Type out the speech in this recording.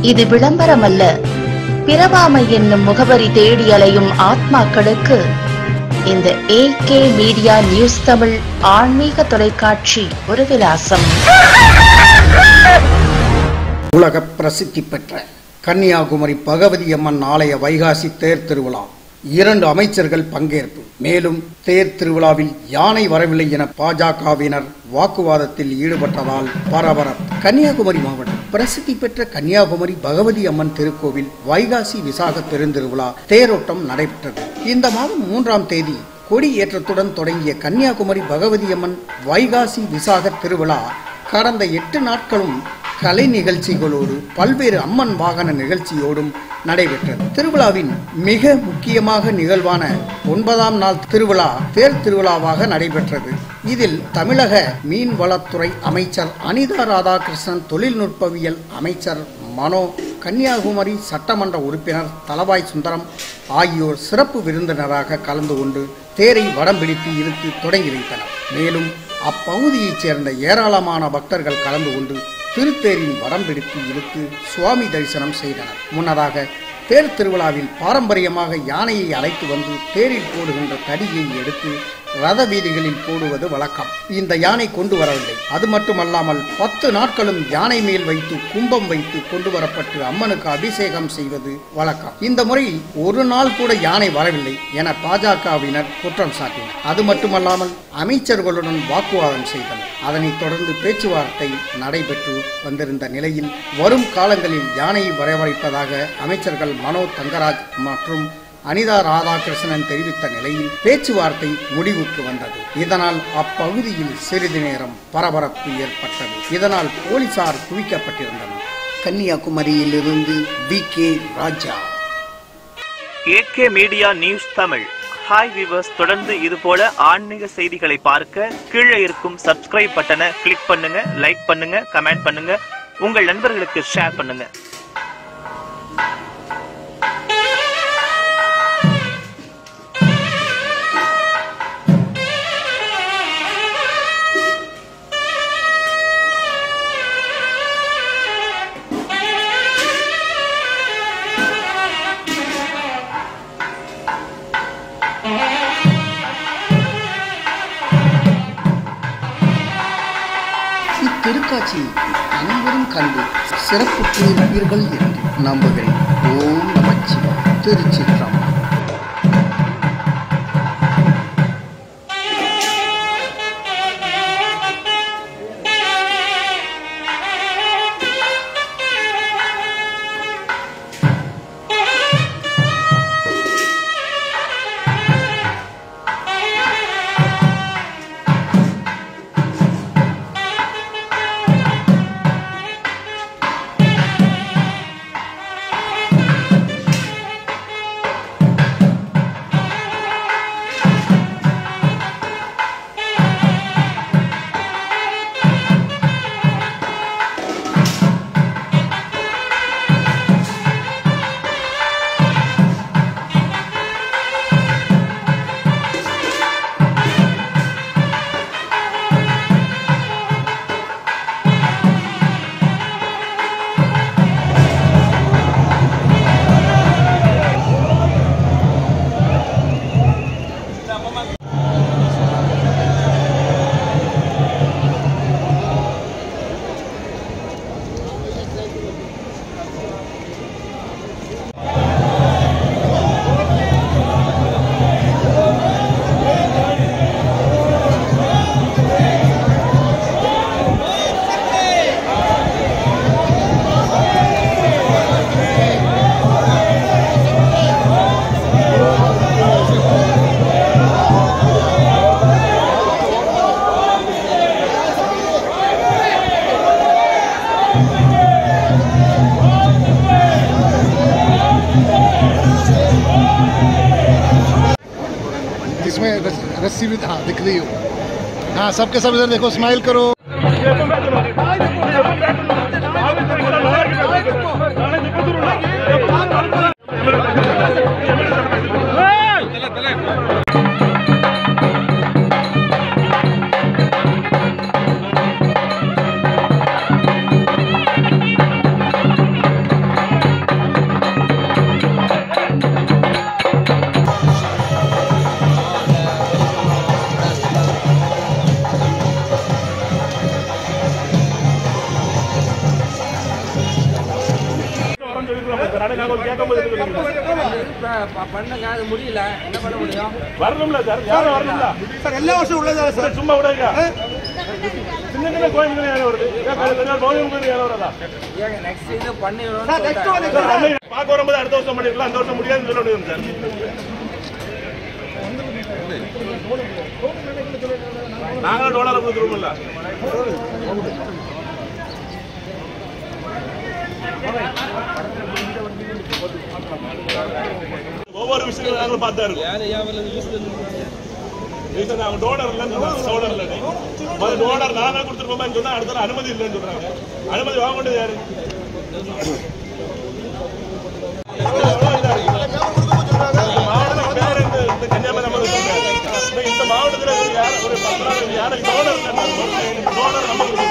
இது விளம்பரமல்ல பிரபாமை என்னும் முகவரி தேடி அலையும் ஆத்மாக்களுக்கு இந்த ஏகே மீடியா நியூஸ் தமிழ் ஆன்மீக தொலைக்காட்சி ஒரு விலாசம் உலக பிரசித்தி பெற்ற கன்னியாகுமரி பகவதி அம்மன் ஆலய வைகாசி தேர் திருவிழா இரண்டு அமைச்சர்கள் பங்கேற்பு மேலும் தேர் திருவிழாவில் யானை வரவில்லை என பாஜகவினர் வாக்குவாதத்தில் ஈடுபட்டதால் பரபரப்பு கன்னியாகுமரி மாவட்டம் பிரசித்தி பெற்ற கன்னியாகுமரி பகவதி அம்மன் திருக்கோவில் வைகாசி விசாக பெருந்திருவிழா தேரோட்டம் நடைபெற்றது இந்த மாதம் மூன்றாம் தேதி கொடி ஏற்றத்துடன் தொடங்கிய கன்னியாகுமரி பகவதி அம்மன் வைகாசி விசாக திருவிழா கடந்த எட்டு நாட்களும் கலை நிகழ்ச்சிகளோடு பல்வேறு அம்மன் வாகன நிகழ்ச்சியோடும் நடைபெற்றது திருவிழாவின் மிக முக்கியமாக நிகழ்வான ஒன்பதாம் நாள் திருவிழா தேர் திருவிழாவாக நடைபெற்றது இதில் தமிழக மீன்வளத்துறை அமைச்சர் அனிதா ராதாகிருஷ்ணன் தொழில்நுட்பவியல் அமைச்சர் மனோ கன்னியாகுமரி சட்டமன்ற உறுப்பினர் தலவாய் சுந்தரம் ஆகியோர் சிறப்பு விருந்தினராக கலந்து கொண்டு தேரை வடம் பிடித்து இழுத்து தொடங்கி வைத்தனர் மேலும் அப்பகுதியைச் சேர்ந்த ஏராளமான பக்தர்கள் கலந்து கொண்டு திருத்தேரின் வடம் பிடித்து இழுத்து சுவாமி தரிசனம் செய்தனர் முன்னதாக தேர் திருவிழாவில் பாரம்பரியமாக யானையை அழைத்து வந்து தேரில் போடுகின்ற தடியை எடுத்து ரத வீதிகளில் போடுவது வழக்கம் இந்த யானை கொண்டு வரவில்லை அது மட்டுமல்லாமல் பத்து நாட்களும் யானை மேல் வைத்து கும்பம் வைத்து கொண்டு வரப்பட்டு அம்மனுக்கு அபிஷேகம் செய்வது வழக்கம் இந்த முறை ஒரு நாள் கூட யானை வரவில்லை என பாஜகவினர் குற்றம் சாட்டினர் அது மட்டுமல்லாமல் அமைச்சர்களுடன் வாக்குவாதம் செய்தனர் அதனைத் தொடர்ந்து பேச்சுவார்த்தை நடைபெற்று வந்திருந்த நிலையில் வரும் காலங்களில் யானையை வரவழைப்பதாக அமைச்சர்கள் மனோ தங்கராஜ் மற்றும் அனிதா ராதாகிருஷ்ணன் தெரிவித்த நிலையில் பேச்சுவார்த்தை முடிவுக்கு வந்தது இதனால் அப்பகுதியில் சிறிது நேரம் பரபரப்பு ஏற்பட்டது இதனால் போலீசார் குவிக்கப்பட்டிருந்தனர் கன்னியாகுமரியிலிருந்து V K Raja AK media news Tamil hi viewers தொடர்ந்து இது போல ஆன்மீக செய்திகளை பார்க்க கீழே இருக்கும் சப்ஸ்கிரைப் பட்டனை கிளிக் பண்ணுங்க லைக் பண்ணுங்க கமெண்ட் பண்ணுங்க உங்கள் நண்பர்களுக்கு ஷேர் பண்ணுங்க இத்திருக்காட்சியை அனைவரும் கண்டு சிறப்பு இருப்பீர்கள் என்று நம்புகிறேன் ஓம் நமச்சிவாய திருச்சிற்றம்பலம் इसमें रस- रस्सी भी हाँ दिख रही हो हाँ सबके सब इधर देखो स्माइल करो இப்ப ப- பண்ணுங்க அது முடியல என்ன பண்ண முடியும் வரணும்ல சார் யாரும் வரணும்ல சார் எல்லா வருஷம் உள்ளதா சார் சும்மா விடாங்க சின்ன சின்ன கோயிலுக்கு யாரும் வருது ஏன் பெரிய பெரிய கோயில் கோயில் யாரும் வரதா ஏங்க நெக்ஸ்ட் இது பண்ணிடுவோம் சார் நெக்ஸ்ட் வந்து சார் நம்ம பார்க்க வரும்போது அடுத்த வருஷம் பண்ணிருக்கலாம் அந்த வருஷம் முடியாதுன்னு சொல்ல முடியும் சார் நாங்களும் டோலரை கொடுத்துருவோம்ல ஒவ்வொரு விஷயங்களும் நாங்களும் பார்த்தா இருக்கோம் ரீசன் அவங்க டோனர் இல்லைன்னு சொன்னாங்க டோனர் இல்லை முதல்ல டோனர் நாங்க கொடுத்துருப்போம்னு சொன்னா அடுத்த அனுமதி இல்லைன்னு சொல்றாங்க அனுமதி வாங்க வேண்டியது யாரு மாவட்டத்துல பேர் இந்த இந்த கன்னியாகுமரி நம்ம இந்த மாவட்டத்தில் யார் ஒரு பத்து நாள் யாரும் டோனர் டோனர் நம்ம